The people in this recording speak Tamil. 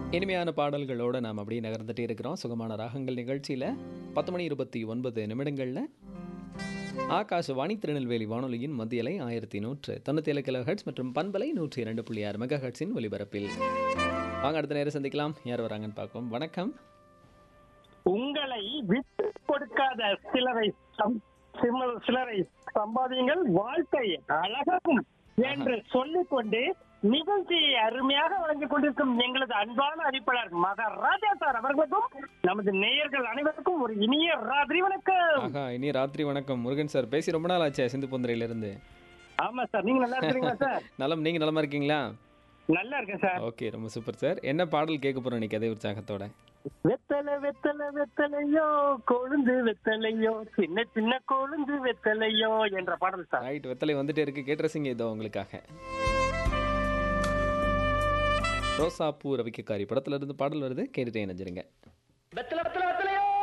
இனிமையான பாடல்களோடு நாம் அப்படியே நகர்ந்துட்டே இருக்கிறோம் சுகமான ராகங்கள் நிகழ்ச்சியில் பத்து மணி இருபத்தி ஒன்பது நிமிடங்களில் ஆகாஷவாணி திருநெல்வேலி வானொலியின் மத்தியலை ஆயிரத்தி நூற்று தொண்ணூற்றி ஏழு கிலோ ஹெட்ஸ் மற்றும் பண்பலை நூற்றி இரண்டு புள்ளி ஆறு மெகா ஹெட்ஸின் ஒலிபரப்பில் வாங்க அடுத்த நேரம் சந்திக்கலாம் யார் வராங்கன்னு பார்ப்போம் வணக்கம் உங்களை விட்டு கொடுக்காத சிலரை சம்- சிம- சிலரை சம்பாதியுங்கள் வாழ்க்கை அழகும் என்று சொல்லிக்கொண்டு நிகழ்ச்சியை அருமையாக வழங்கிக் கொண்டிருக்கும் எங்களது அன்பான அறிவிப்பாளர் மகாராஜா சார் அவர்களுக்கும் நமது நேயர்கள் அனைவருக்கும் ஒரு இனிய ராத்திரி வணக்கம் ஆகா இனி ராத்திரி வணக்கம் முருகன் சார் பேசி ரொம்ப நாள் ஆச்சே சிந்து பொந்தரையிலிருந்து ஆமா சார் நீங்க நல்லா இருக்கீங்களா சார் நலம் நீங்கள் நலமா இருக்கீங்களா நல்லா இருக்கேன் சார் ஓகே ரொம்ப சூப்பர் சார் என்ன பாடல் கேட்க போகிறோம் இன்னைக்கு அதே உற்சாகத்தோட வெத்தலை வெத்தலை வெத்தலையோ கொழுந்து வெத்தலையோ சின்ன சின்ன கொழுந்து வெத்தலையோ என்ற பாடல் சார் ரைட் வெத்தலை வந்துட்டே இருக்கு கேட்டுறசிங்க இதோ உங்களுக்காக ரோசாப்பூ ரவிக்கக்காரி படத்துல இருந்து பாடல் வருது கேட்டுட்டே நினைச்சிருங்க வெத்தலை வெத்தலை வெத்தலையோ